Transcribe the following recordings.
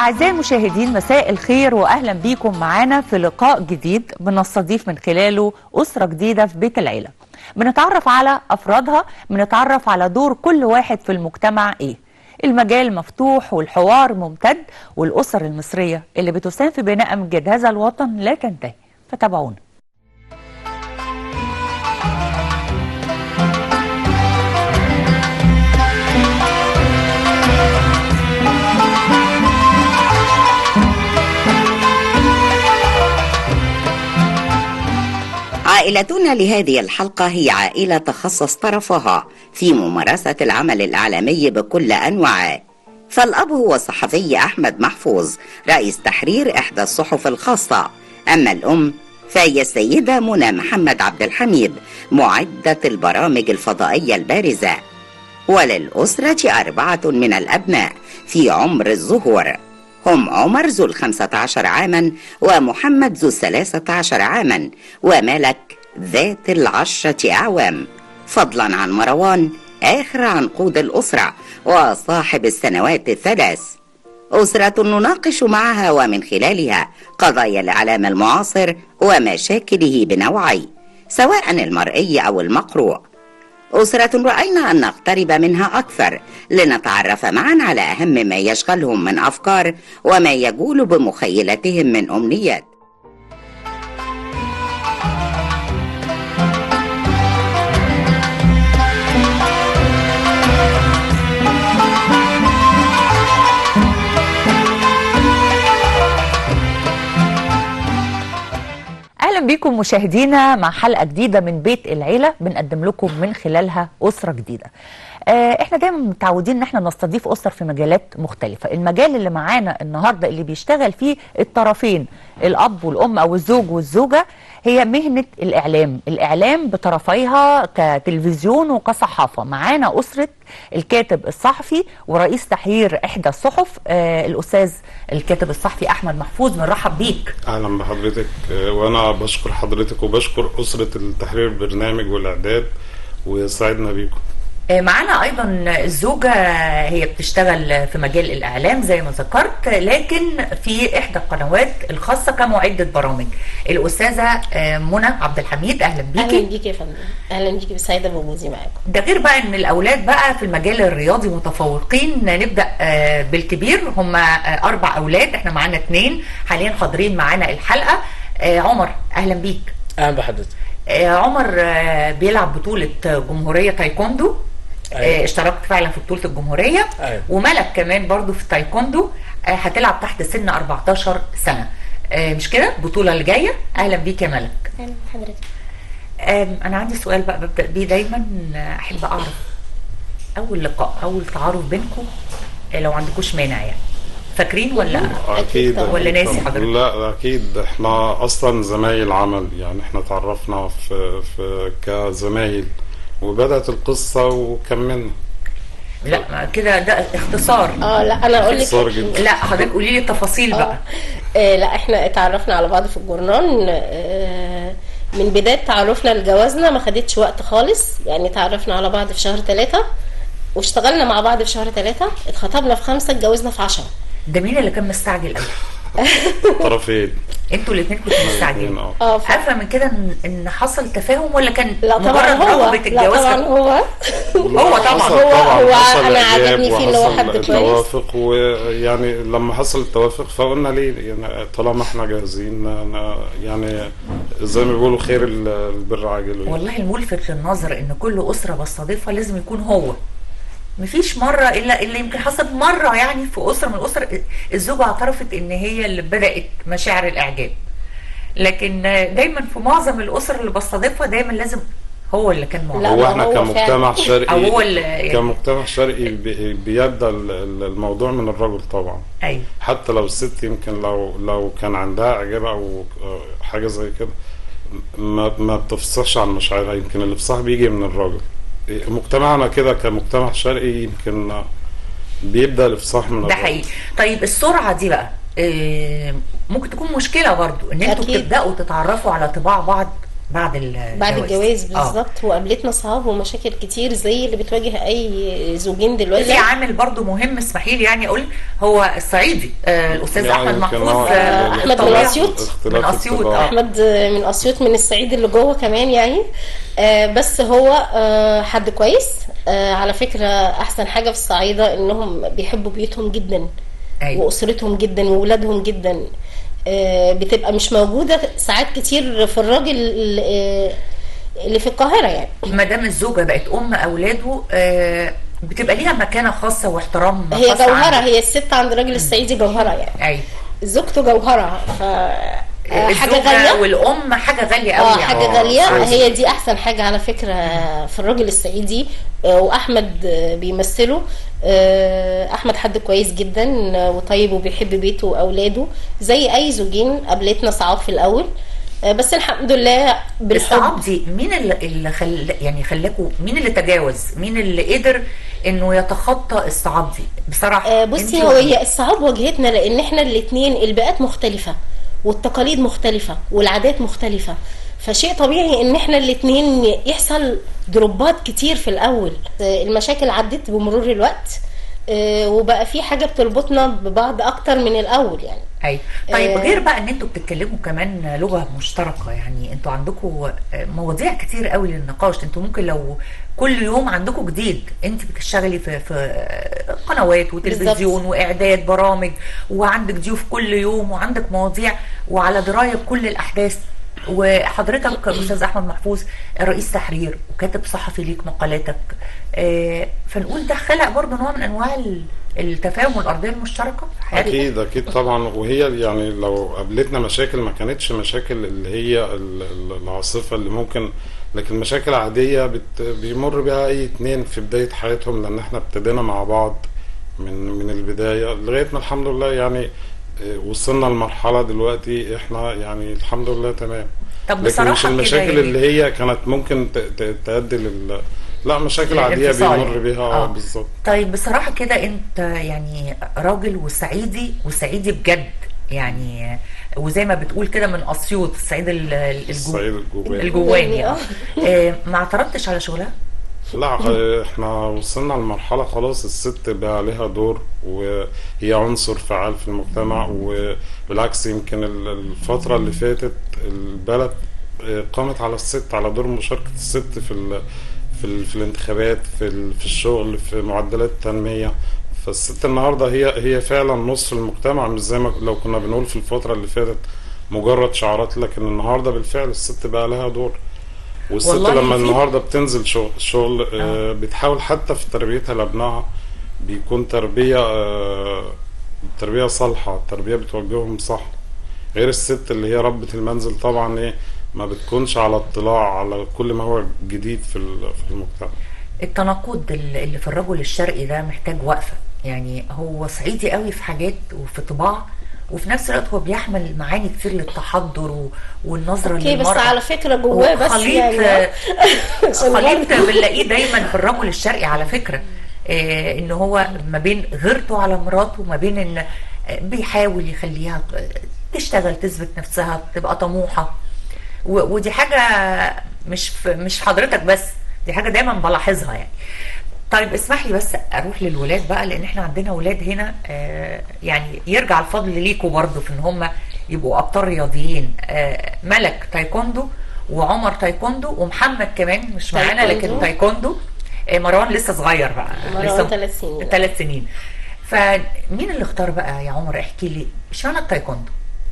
أعزائي المشاهدين مساء الخير وأهلا بيكم معانا في لقاء جديد بنستضيف من خلاله أسرة جديدة في بيت العيلة بنتعرف على أفرادها بنتعرف على دور كل واحد في المجتمع إيه المجال مفتوح والحوار ممتد والأسر المصرية اللي بتساهم في بناء أمجاد هذا الوطن لا تنتهي فتابعونا عائلتنا لهذه الحلقة هي عائلة تخصص طرفها في ممارسة العمل الإعلامي بكل أنواعه فالأب هو الصحفي أحمد محفوظ رئيس تحرير إحدى الصحف الخاصة أما الأم فهي السيدة منى محمد عبد الحميد معدة البرامج الفضائية البارزة وللأسرة أربعة من الأبناء في عمر الظهور هم عمر ذو الخمسة عشر عاما ومحمد ذو الثلاثة عشر عاما وملك ذات العشرة أعوام فضلا عن مروان آخر عنقود الأسرة وصاحب السنوات الثلاث أسرة نناقش معها ومن خلالها قضايا الإعلام المعاصر ومشاكله بنوعي سواء المرئي أو المقروء أسرة رأينا أن نقترب منها أكثر لنتعرف معا على أهم ما يشغلهم من أفكار وما يجول بمخيلتهم من أمنيات اهلا بيكم مشاهدينا مع حلقه جديده من بيت العيله بنقدم لكم من خلالها اسره جديده آه، احنا دايما متعودين ان احنا نستضيف اسر في مجالات مختلفه المجال اللي معانا النهارده اللي بيشتغل فيه الطرفين الاب والام او الزوج والزوجه هي مهنه الاعلام الاعلام بطرفيها كتلفزيون وكصحافه معانا اسره الكاتب الصحفي ورئيس تحرير احدى الصحف آه، الاستاذ الكاتب الصحفي احمد محفوظ بنرحب بيك اهلا بحضرتك آه، وانا بشكر حضرتك وبشكر اسره التحرير البرنامج والاعداد وسعدنا بيكم آه، معانا ايضا الزوجه هي بتشتغل في مجال الاعلام زي ما ذكرت لكن في احدى القنوات الخاصه كمعده برامج الاستاذه آه، منى عبد الحميد اهلا اهلا بيكي بيكي يا فندم اهلا بيكي سعيده بوجودي معاكم ده غير بقى ان الاولاد بقى في المجال الرياضي متفوقين نبدا آه، بالكبير هم اربع اولاد احنا معانا اثنين حاليا حاضرين معانا الحلقه آه، عمر اهلا بيك اهلا بحضرتك آه، عمر آه، بيلعب بطولة جمهورية تايكوندو أيوة. آه، اشتركت فعلا في بطولة الجمهورية أيوة. وملك كمان برضو في التايكوندو آه، هتلعب تحت سن 14 سنة آه، مش كده البطولة اللي جاية أهلا بيك يا ملك اهلا بحضرتك آم، أنا عندي سؤال بقى ببدأ بيه دايما آه، أحب أعرف أول لقاء أول تعارف بينكم آه، لو عندكوش مانع يعني فاكرين ولا أكيد طبعاً. ولا ناسي حضرتك؟ لا اكيد احنا اصلا زمايل عمل يعني احنا تعرفنا في, في كزمايل وبدات القصه وكملنا لا ما كده ده اختصار اه لا انا اقول لك اختصار جدا لا حضرتك قولي لي التفاصيل بقى آه لا احنا اتعرفنا على بعض في الجورنان آه من بدايه تعرفنا لجوازنا ما خدتش وقت خالص يعني تعرفنا على بعض في شهر ثلاثة واشتغلنا مع بعض في شهر ثلاثة اتخطبنا في خمسة اتجوزنا في عشرة ده مين اللي كان مستعجل قوي طرفين انتوا الاثنين كنتوا مستعجلين اه اه ف... عارفه من كده ان ان حصل تفاهم ولا كان لا طبعا مجرد هو رغبه لا الجواز طبعا كان- هو هو طبعا. حصل هو- هو حصل أنا إعجاب عجبني فيه إن هو وحصل حد كويس. توافق ويعني لما حصل التوافق فقلنا ليه يعني طالما احنا جاهزين ن- يعني زي ما بيقولوا خير ال- البر عاجل والله الملفت للنظر ان كل اسره بستضيفها لازم يكون هو مفيش مره الا الا يمكن حصلت مره يعني في اسره من الاسر الزوجه اعترفت ان هي اللي بدات مشاعر الاعجاب لكن دايما في معظم الاسر اللي بستضيفها دايما لازم هو اللي كان معجب لا، هو ما احنا هو كمجتمع فعلا. شرقي أو هو اللي يعني- كمجتمع شرقي بي- بيبدا ال- ال- الموضوع من الرجل طبعا ايوه حتى لو الست يمكن لو لو كان عندها اعجاب او آه، حاجه زي كده ما ما بتفصحش عن مشاعرها يمكن الافصاح بيجي من الراجل مجتمعنا كده كمجتمع شرقي يمكن آه، بيبدا الافصاح من ده الراجل حقيقي طيب السرعه دي بقى آه، ممكن تكون مشكله برضو ان انتوا أكيد. بتبداوا تتعرفوا على طباع بعض بعد الجواز بعد الجواز آه. بالظبط وقابلتنا صعاب ومشاكل كتير زي اللي بتواجه اي زوجين دلوقتي في عامل برضو مهم اسمحي لي يعني اقول هو الصعيدي آه الاستاذ يعني احمد يمكن محفوظ هو آه ال- أحمد من الطبيعة. أسيوط. اختلاف من أسيوط، الطباع. آه. احمد من اسيوط من الصعيد اللي جوه كمان يعني آه، بس هو آه، حد كويس آه، على فكره احسن حاجه في الصعايده انهم بيحبوا بيوتهم جدا أيوة. واسرتهم جدا واولادهم جدا آه، بتبقى مش موجوده ساعات كتير في الراجل اللي اللي في القاهره يعني ما دام الزوجه بقت ام اولاده آه بتبقى ليها مكانه خاصه واحترام هي خاص جوهره عنده. هي الست عند الراجل الصعيدي جوهره يعني ايوه زوجته جوهره ف آه، حاجه الزوجة غاليه والام حاجه غاليه قوي اه يعني. حاجه آه، غاليه أساسي. هي دي احسن حاجه على فكره في الراجل الصعيدي آه، واحمد آه، بيمثله آه، احمد حد كويس جدا آه، وطيب وبيحب بيته واولاده زي اي زوجين قابلتنا صعاب في الاول آه، بس الحمد لله الصعاب بالحب دي مين اللي, اللي خل... يعني خلاكوا مين اللي تجاوز مين اللي قدر انه يتخطى الصعاب دي بصراحه آه، انتي بصي هو هي الصعاب واجهتنا لان احنا الاثنين البيئات مختلفه والتقاليد مختلفه والعادات مختلفه فشيء طبيعي ان احنا الاثنين يحصل دروبات كتير في الاول آه، المشاكل عدت بمرور الوقت آه، وبقى في حاجه بتربطنا ببعض اكتر من الاول يعني ايوه طيب آه. غير بقى ان انتوا بتتكلموا كمان لغه مشتركه يعني انتوا عندكم مواضيع كتير قوي للنقاش انتوا ممكن لو كل يوم عندكم جديد انت بتشتغلي في في قنوات وتلفزيون بالظبط. واعداد برامج وعندك ضيوف كل يوم وعندك مواضيع وعلى درايه بكل الاحداث وحضرتك استاذ احمد محفوظ رئيس تحرير وكاتب صحفي ليك مقالاتك آه، فنقول ده خلق برضه نوع من انواع ال- التفاهم والارضيه المشتركه في حياتك اكيد اكيد طبعا وهي يعني لو قابلتنا مشاكل ما كانتش مشاكل اللي هي ال- ال- العاصفه اللي ممكن لكن مشاكل عاديه بت بيمر بها اي اتنين في بدايه حياتهم لان احنا ابتدينا مع بعض من من البدايه لغايه ما الحمد لله يعني آه، وصلنا لمرحله دلوقتي احنا يعني الحمد لله تمام طب لكن مش بصراحة كده المشاكل يعني- اللي هي كانت ممكن ت- ت- تؤدي لل لا مشاكل عاديه الانفصال. بيمر بيها آه. اه بالظبط طيب بصراحة كده انت يعني راجل وصعيدي وصعيدي بجد يعني وزي ما بتقول كده من اسيوط الصعيد ال- ال- الصعيد الجو الجواني الجواني اه آه، ما اعترضتش على شغلها لا آه، احنا وصلنا لمرحلة خلاص الست بقى عليها دور وهي عنصر فعال في المجتمع وبالعكس يمكن ال- الفترة اللي فاتت البلد آه، قامت على الست على دور مشاركة الست في ال في, ال في الانتخابات في, ال في الشغل في معدلات التنمية فالست النهاردة هي هي فعلا نصف المجتمع مش زي ما لو كنا بنقول في الفترة اللي فاتت مجرد شعارات لكن النهاردة بالفعل الست بقى لها دور والست والله لما في- النهارده بتنزل شغل, شغل آه. بتحاول حتى في تربيتها لابنائها بيكون تربيه آه تربيه صالحه تربيه بتوجههم صح غير الست اللي هي ربة المنزل طبعا ايه ما بتكونش على اطلاع على كل ما هو جديد في ال- في المجتمع التناقض ال- اللي في الرجل الشرقي ده محتاج وقفة يعني هو صعيدي قوي في حاجات وفي طباع وفي نفس الوقت هو بيحمل معاني كتير للتحضر و- والنظرة اوكي بس للمرأة على فكره جواه بس خليط يعني عشان خليط برضه- بنلاقيه دايما في الرجل الشرقي على فكره آه ان هو ما بين غيرته على مراته ما بين ان آه، بيحاول يخليها تشتغل تثبت نفسها تبقى طموحه و- ودي حاجه مش في مش في حضرتك بس دي حاجه دايما بلاحظها يعني طيب اسمح لي بس اروح للولاد بقى لان احنا عندنا ولاد هنا آه يعني يرجع الفضل ليكوا برضو في ان هم يبقوا ابطال رياضيين آه ملك تايكوندو وعمر تايكوندو ومحمد كمان مش معانا لكن تايكوندو. تايكوندو آه مروان لسه صغير بقى مروان لسه ثلاث سنين. ثلاث سنين فمين اللي اختار بقى يا عمر احكي لي اشمعنى التايكوندو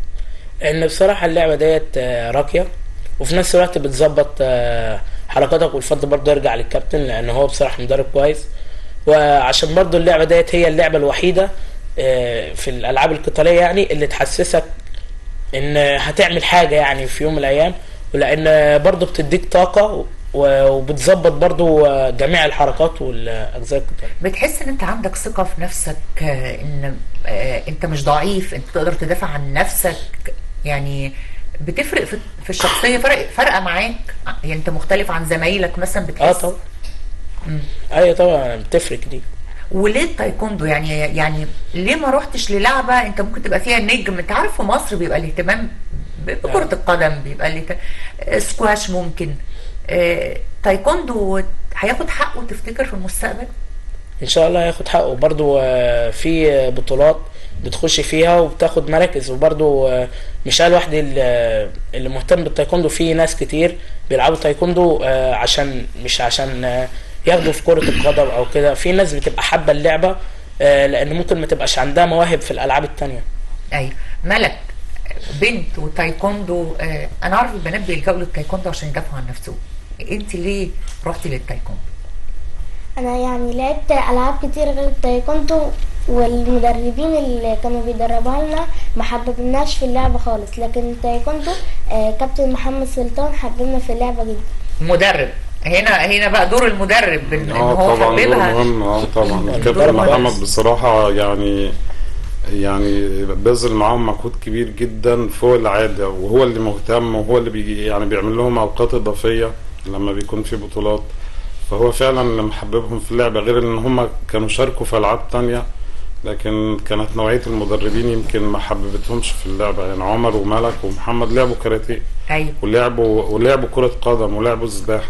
ان بصراحه اللعبه ديت آه، راقيه وفي نفس الوقت بتظبط آه، حركاتك والفضل برضه يرجع للكابتن لان هو بصراحه مدرب كويس وعشان برضه اللعبه ديت هي اللعبه الوحيده آه، في الالعاب القتاليه يعني اللي تحسسك ان هتعمل حاجه يعني في يوم من الايام ولان برضه بتديك طاقه و- وبتظبط برضه آه، جميع الحركات والاجزاء القتاليه بتحس ان انت عندك ثقة في نفسك آه، ان آه، انت مش ضعيف انت تقدر تدافع عن نفسك يعني بتفرق في في الشخصية فرق فرقة معاك يعني انت مختلف عن زمايلك مثلا اه بتحس طبعا ايوه طبعا بتفرق دي وليه التايكوندو يعني يعني ليه ما روحتش للعبة انت ممكن تبقى فيها نجم انت عارف في مصر بيبقى الاهتمام ب- بكرة القدم بيبقى اللي ك- آه، سكواش ممكن آه، تايكوندو هياخد حقه تفتكر في المستقبل؟ ان شاء الله هياخد حقه برضو آه، في بطولات بتخش فيها وبتاخد مراكز وبرضو آه، مش انا لوحدي اللي اللي مهتم بالتايكوندو في ناس كتير بيلعبوا تايكوندو آه، عشان مش عشان آه، ياخدوا في كرة القدم او كده في ناس بتبقى حابة اللعبة آه، لان ممكن ما تبقاش عندها مواهب في الالعاب التانية ايوه ملك بنت وتايكوندو آه، انا اعرف البنات بيلجأوا للتايكوندو عشان يدافعوا عن نفسهم انت ليه رحتي للتايكوندو؟ انا يعني لعبت العاب كتير غير التايكوندو والمدربين اللي كانوا بيدربوها لنا ما حببناش في اللعبه خالص لكن التايكوندو آه، كابتن محمد سلطان حببنا في اللعبه جدا مدرب هنا هنا بقى دور المدرب ان إن اه هو طبعا دور حببها مهم اه طبعا دور الكابتن مهم. محمد بصراحة يعني يعني بذل معاهم مجهود كبير جدا فوق العادة وهو اللي مهتم وهو اللي بيجي يعني بيعمل لهم أوقات إضافية لما بيكون في بطولات فهو فعلا اللي محببهم في اللعبة غير إن هم كانوا شاركوا في ألعاب تانية لكن كانت نوعية المدربين يمكن ما حببتهمش في اللعبة يعني عمر وملك ومحمد لعبوا كاراتيه ايوه ولعبوا ولعبوا كرة قدم ولعبوا سباحة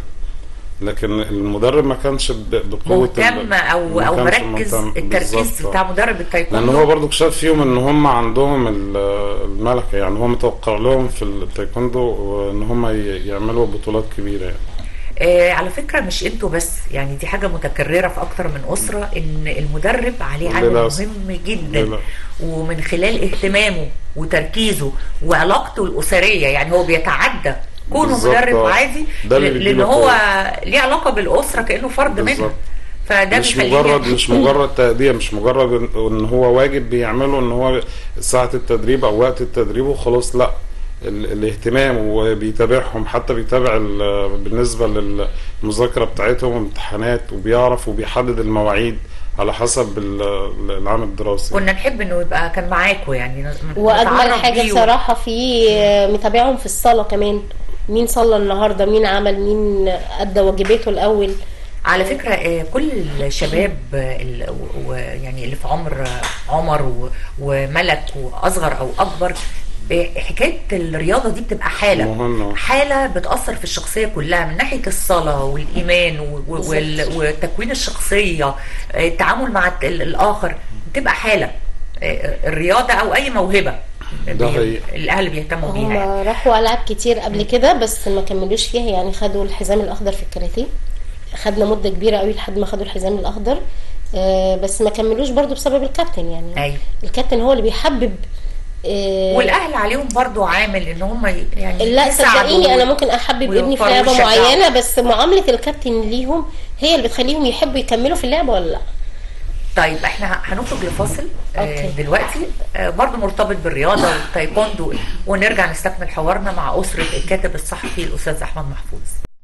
لكن المدرب ما كانش ب- بقوة ال- مهتم او ما او كانش مركز مهتم. التركيز بالظبط. بتاع مدرب لان التايكوندو هو برضو شاف فيهم ان هم عندهم ال- الملكة يعني هو متوقع لهم في التايكوندو ان هم ي- يعملوا بطولات كبيرة يعني آه على فكرة مش انتوا بس يعني دي حاجة متكررة في أكتر من أسرة إن المدرب عليه عامل للأسف. مهم جدا للأسف. ومن خلال اهتمامه وتركيزه وعلاقته الأسرية يعني هو بيتعدى كونه بالظبط، مدرب آه. عادي ده اللي ل- بيديله لأن هو قوة. ليه علاقة بالأسرة كأنه فرد منها بالظبط. فده مش بيخليه مجرد مش مجرد تأدية مش مجرد إن- ان هو واجب بيعمله ان هو ساعة التدريب او وقت التدريب وخلاص لا ال- الاهتمام وبيتابعهم حتى بيتابع ال- بالنسبة للمذاكرة بتاعتهم امتحانات وبيعرف وبيحدد المواعيد على حسب ال- العام الدراسي كنا نحب إنه يبقى كان معاكم يعني ن- واجمل نتعرف حاجه بيه. بصراحه في متابعهم في الصلاه كمان مين صلى النهارده مين عمل مين ادى واجباته الاول على فكرة آه، كل الشباب آه، ال- و- و- يعني اللي في عمر آه، عمر و- وملك وأصغر أو أكبر آه، حكاية الرياضة دي بتبقى حالة مهمة. حالة بتأثر في الشخصية كلها من ناحية الصلاة والإيمان و- و- وال- وتكوين الشخصية آه، التعامل مع الت- ال- الآخر بتبقى حالة آه، الرياضة أو أي موهبة ده بي- حقيقي. الأهل بيهتموا بيها يعني. هم راحوا العاب كتير قبل كده بس ما كملوش فيها يعني خدوا الحزام الاخضر في الكاراتيه خدنا مده كبيره قوي لحد ما خدوا الحزام الاخضر آه، بس ما كملوش برضو بسبب الكابتن يعني أيوة. الكابتن هو اللي بيحبب آه، والأهل عليهم برضو عامل إن هم ي- يعني لا يساعدوا صدقيني انا ممكن احبب ابني في ويوفروا لعبه ويشجعوا. معينه بس معامله الكابتن ليهم هي اللي بتخليهم يحبوا يكملوا في اللعبه ولا لا طيب احنا ه- هنخرج لفاصل آه، أوكي. دلوقتي آه، برضو مرتبط بالرياضه والتايكوندو ونرجع نستكمل حوارنا مع اسره الكاتب الصحفي الاستاذ احمد محفوظ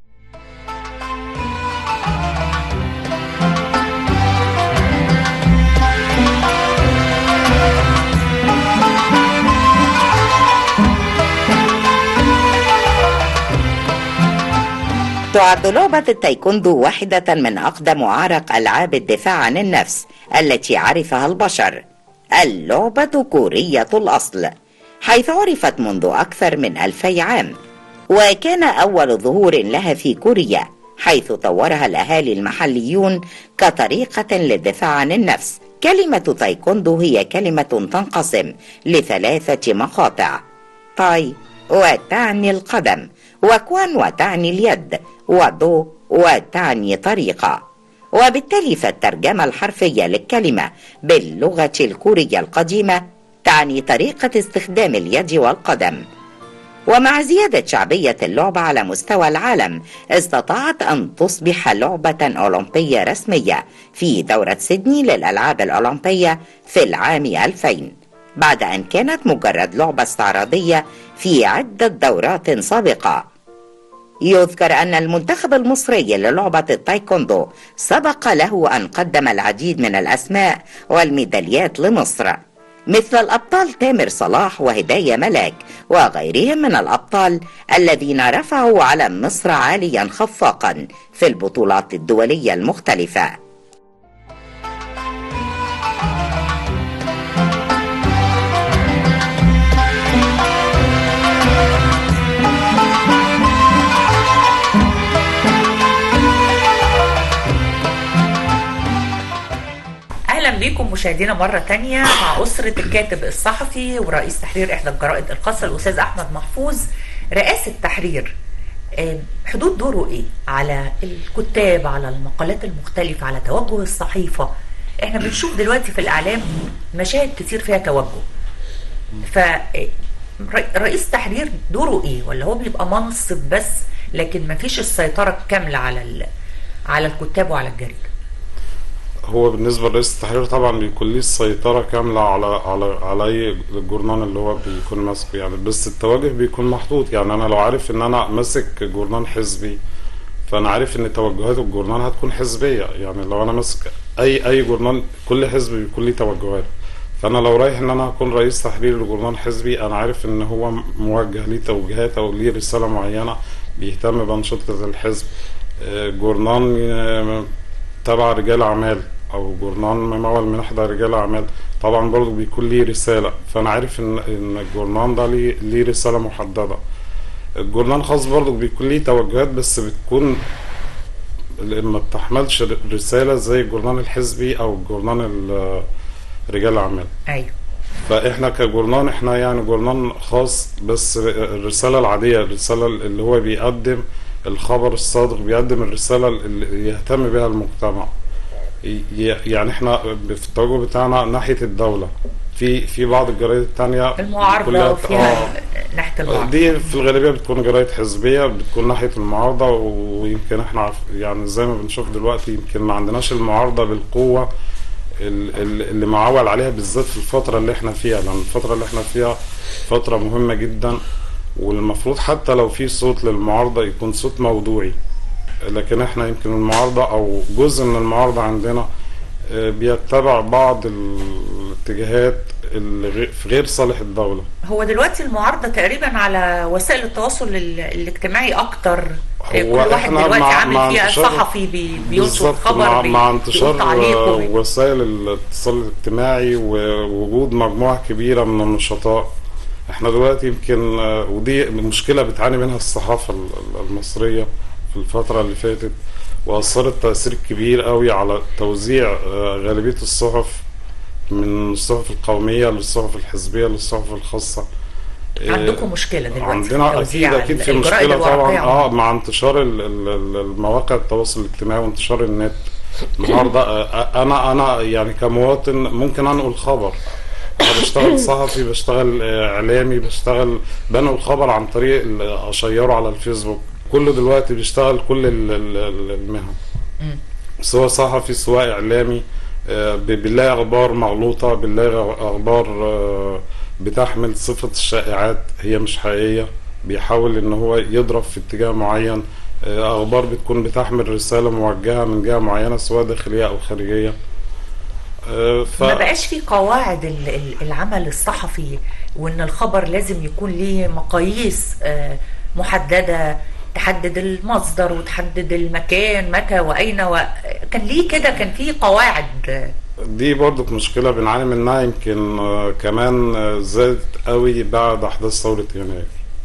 تعد لعبة التايكوندو واحدة من أقدم وأعرق ألعاب الدفاع عن النفس التي عرفها البشر اللعبة كورية الأصل حيث عرفت منذ أكثر من ألفي عام وكان أول ظهور لها في كوريا حيث طورها الأهالي المحليون كطريقة للدفاع عن النفس كلمة تايكوندو هي كلمة تنقسم لثلاثة مقاطع تاي وتعني القدم وكوان وتعني اليد ودو وتعني طريقة وبالتالي فالترجمة الحرفية للكلمة باللغة الكورية القديمة تعني طريقة استخدام اليد والقدم ومع زيادة شعبية اللعبة على مستوى العالم استطاعت أن تصبح لعبة أولمبية رسمية في دورة سيدني للألعاب الأولمبية في العام 2000 بعد أن كانت مجرد لعبة استعراضية في عدة دورات سابقة يذكر أن المنتخب المصري للعبة التايكوندو سبق له أن قدم العديد من الأسماء والميداليات لمصر مثل الأبطال تامر صلاح وهداية ملاك وغيرهم من الأبطال الذين رفعوا علم مصر عاليا خفاقا في البطولات الدولية المختلفة مشاهدينا مرة تانية مع أسرة الكاتب الصحفي ورئيس تحرير إحدى الجرائد الخاصة الأستاذ أحمد محفوظ رئاسة تحرير آه، حدود دوره إيه على الكتاب على المقالات المختلفة على توجه الصحيفة إحنا بنشوف دلوقتي في الإعلام مشاهد كتير فيها توجه ف رئيس تحرير دوره ايه ولا هو بيبقى منصب بس لكن مفيش السيطرة الكاملة على ال... على الكتاب وعلى الجريدة هو بالنسبة لرئيس التحرير طبعا بيكون ليه السيطرة كاملة على على على أي جورنان اللي هو بيكون ماسكه يعني بس التوجه بيكون محطوط يعني أنا لو عارف إن أنا ماسك جورنان حزبي فأنا عارف إن توجهات الجورنان هتكون حزبية يعني لو أنا ماسك أي أي جورنان كل حزب بيكون ليه توجهات فأنا لو رايح إن أنا أكون رئيس تحرير لجورنان حزبي أنا عارف إن هو موجه ليه توجيهات أو ليه رسالة معينة بيهتم بأنشطة الحزب آه، جورنان آه، تبع رجال أعمال او جورنال ممول من احدى رجال اعمال طبعا برضو بيكون ليه رساله فانا عارف ان ان الجورنال ده ليه ليه رساله محدده الجورنال خاص برضو بيكون ليه توجهات بس بتكون ما بتحملش رساله زي الجورنال الحزبي او الجورنال ال- رجال الاعمال ايوه فاحنا كجورنان احنا يعني جورنان خاص بس الرساله العاديه الرساله اللي هو بيقدم الخبر الصادق بيقدم الرساله اللي يهتم بها المجتمع ي- يعني احنا في التوجه بتاعنا ناحيه الدوله في في بعض الجرايد التانية المعارضة كلها- وفيها ناحية المعارضة دي في الغالبية بتكون جرايد حزبية بتكون ناحية المعارضة ويمكن احنا عارف يعني زي ما بنشوف دلوقتي يمكن ما عندناش المعارضة بالقوة ال- ال- اللي معول عليها بالذات في الفترة اللي احنا فيها لأن الفترة اللي احنا فيها فترة مهمة جدا والمفروض حتى لو في صوت للمعارضة يكون صوت موضوعي لكن احنا يمكن المعارضة أو جزء من المعارضة عندنا آه، بيتبع بعض الاتجاهات اللي غي- في غير صالح الدولة هو دلوقتي المعارضة تقريبا على وسائل التواصل ال- الاجتماعي أكتر كل هو واحد إحنا دلوقتي مع- عامل مع فيها انتشار- صحفي بي- بينشر بالظبط خبر مع, بي- مع بيقول انتشار تعليق آه، وبي- وسائل الاتصال الاجتماعي ووجود مجموعة كبيرة من النشطاء احنا دلوقتي يمكن آه، ودي مشكلة بتعاني منها الصحافة ال- ال- المصرية في الفترة اللي فاتت وأثرت تأثير كبير قوي على توزيع آه، غالبية الصحف من الصحف القومية للصحف الحزبية للصحف الخاصة آه، عندكم مشكلة دلوقتي عندنا في توزيع اكيد اكيد في الجرائد مشكله طبعا الورقية اه عموماً. مع انتشار ال- ال- ال- المواقع التواصل الاجتماعي وانتشار النت النهارده آه، انا انا يعني كمواطن ممكن انقل خبر انا بشتغل صحفي بشتغل آه، اعلامي بشتغل بنقل خبر عن طريق ال- اشيره على الفيسبوك كله دلوقتي بيشتغل كل ال- ال- ال- المهن سواء صحفي سواء اعلامي آه، ب- بنلاقي اخبار مغلوطه بنلاقي اخبار آه، بتحمل صفه الشائعات هي مش حقيقيه بيحاول ان هو يضرب في اتجاه معين آه، اخبار بتكون بتحمل رساله موجهه من جهه معينه سواء داخليه او خارجيه آه، ف... ما بقاش في قواعد ال- ال- العمل الصحفي وان الخبر لازم يكون ليه مقاييس آه، محدده تحدد المصدر وتحدد المكان متى واين و... كان ليه كده كان في قواعد آه، دي برضو مشكلة بنعاني منها يمكن آه، كمان آه، زادت قوي بعد أحداث ثورة يناير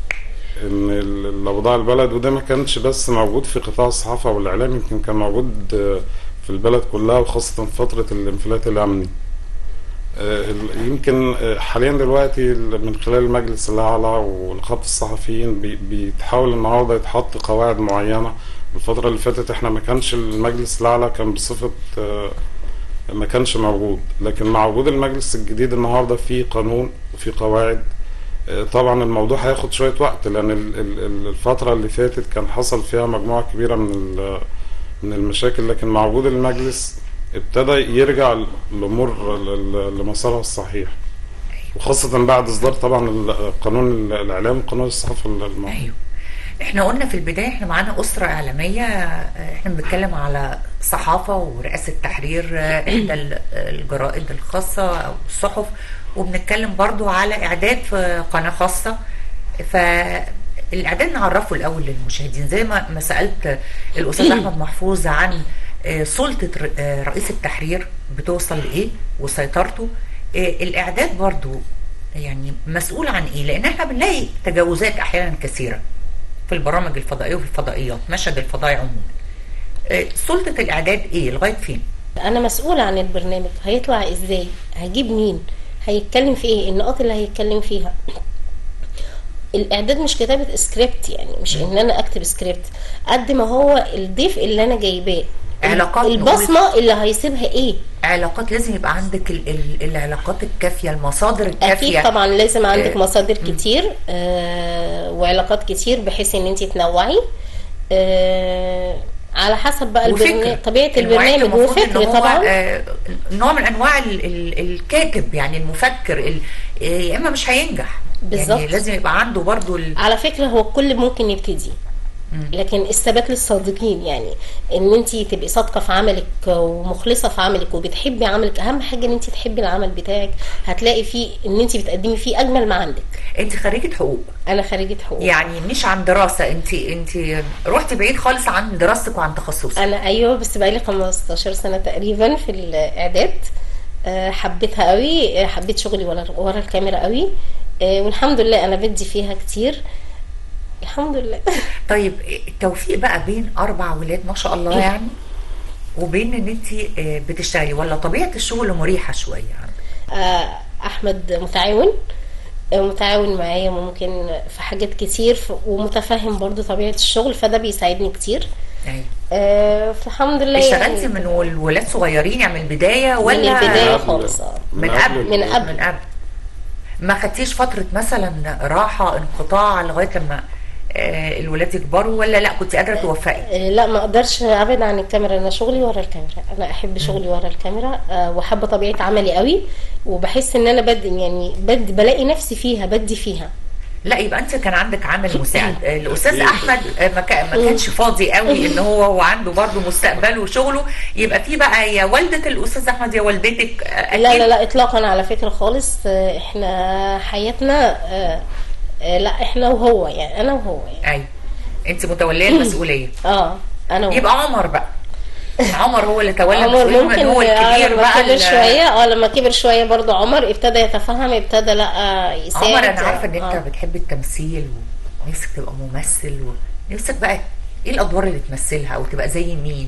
إن ال- الأوضاع البلد وده ما كانش بس موجود في قطاع الصحافة والإعلام يمكن كان موجود آه، في البلد كلها وخاصة فترة الانفلات الأمني آه، ال- يمكن آه، حاليا دلوقتي ال- من خلال المجلس الأعلى ونقابة الصحفيين بي- بيتحاول النهارده يتحط قواعد معينة الفترة اللي فاتت احنا ما كانش المجلس الأعلى كان بصفة آه، ما كانش موجود لكن مع وجود المجلس الجديد النهارده في قانون وفي قواعد آه، طبعا الموضوع هياخد شويه وقت لان ال- ال- ال- الفتره اللي فاتت كان حصل فيها مجموعه كبيره من ال- من المشاكل لكن مع وجود المجلس ابتدى يرجع ال- الامور ل- ل- لمسارها الصحيح وخاصه بعد اصدار طبعا ال- قانون ال- الاعلام وقانون الصحافه المعروف ايوه احنا قلنا في البدايه احنا معانا اسره اعلاميه آه، احنا بنتكلم على صحافه ورئاسه تحرير آه، احدى ال- الجرائد الخاصه او الصحف وبنتكلم برضو على اعداد في قناه خاصه فالاعداد نعرفه الاول للمشاهدين زي ما ما سالت الاستاذ احمد محفوظ عن آه، سلطه ر- آه، رئيس التحرير بتوصل لايه وسيطرته آه، الاعداد برضو يعني مسؤول عن ايه لان احنا بنلاقي تجاوزات احيانا كثيره في البرامج الفضائيه وفي الفضائيات مشهد الفضائي عموما آه، سلطه الاعداد ايه لغايه فين انا مسؤولة عن البرنامج هيطلع ازاي هجيب مين هيتكلم في ايه النقاط اللي هيتكلم فيها الاعداد مش كتابة سكريبت يعني مش ان انا اكتب سكريبت قد ما هو الضيف اللي انا جايباه علاقات البصمة اللي هيسيبها ايه علاقات لازم يبقى عندك ال ال العلاقات الكافيه المصادر الكافيه اكيد طبعا لازم عندك آه، مصادر كتير آه وعلاقات كتير بحيث ان انت تنوعي آه على حسب بقى وفكر. البرنامج طبيعه المعد البرنامج المفروض إن وفكر هو، طبعا آه، نوع من انواع ال ال الكاتب يعني المفكر ال- آه، يا اما مش هينجح بالظبط. يعني لازم يبقى عنده برضو ال... على فكره هو الكل ممكن يبتدي لكن الثبات للصادقين يعني ان انت تبقي صادقه في عملك ومخلصه في عملك وبتحبي عملك اهم حاجه ان انت تحبي العمل بتاعك هتلاقي فيه ان انت بتقدمي فيه اجمل ما عندك انت خريجه حقوق انا خريجه حقوق يعني مش عن دراسه انت انت رحتي بعيد خالص عن دراستك وعن تخصصك انا ايوه بس بقالي 15 سنه تقريبا في الاعداد آه، حبيتها قوي آه، حبيت شغلي ورا ورا الكاميرا قوي آه، والحمد لله انا بدي فيها كتير الحمد لله طيب التوفيق بقى بين اربع ولاد ما شاء الله يعني وبين ان انت آه، بتشتغلي ولا طبيعه الشغل مريحه شويه يعني آه، احمد متعاون آه، متعاون معايا ممكن في حاجات كتير ف- ومتفهم برضو طبيعه الشغل فده بيساعدني كتير يعني آه، فالحمد لله اشتغلتي يعني من والولاد صغيرين يعني من البدايه ولا من البداية قبل- خالص آه. من قبل من قبل. من قبل ما خدتيش فتره مثلا راحه انقطاع لغايه لما آه، الولاد يكبروا ولا لا كنت قادره توفقي آه، لا ما اقدرش ابعد عن الكاميرا انا شغلي ورا الكاميرا انا احب شغلي ورا الكاميرا آه، وحابه طبيعه عملي قوي وبحس ان انا بدي يعني بدي بلاقي نفسي فيها بدي فيها لا يبقى انت كان عندك عامل مساعد آه، الاستاذ أكيد. احمد آه، ما كان- ما كانش فاضي قوي ان هو هو عنده برضه مستقبله وشغله يبقى في بقى يا والده الاستاذ احمد يا والدتك آه، لا أكيد. لا لا اطلاقا على فكره خالص آه، احنا حياتنا آه، آه، لا احنا وهو يعني انا وهو يعني ايوه انت متوليه المسؤوليه اه انا وهو يبقى عمر بقى عمر هو اللي تولى عمر المسؤوليه ممكن من هو آه، الكبير لما بقى كبر ال- شويه اه لما كبر شويه برضو عمر ابتدى يتفهم ابتدى لا آه، يساعد عمر انا عارفه ان آه. انت بتحب التمثيل ونفسك تبقى ممثل ونفسك بقى ايه الادوار اللي تمثلها او تبقى زي مين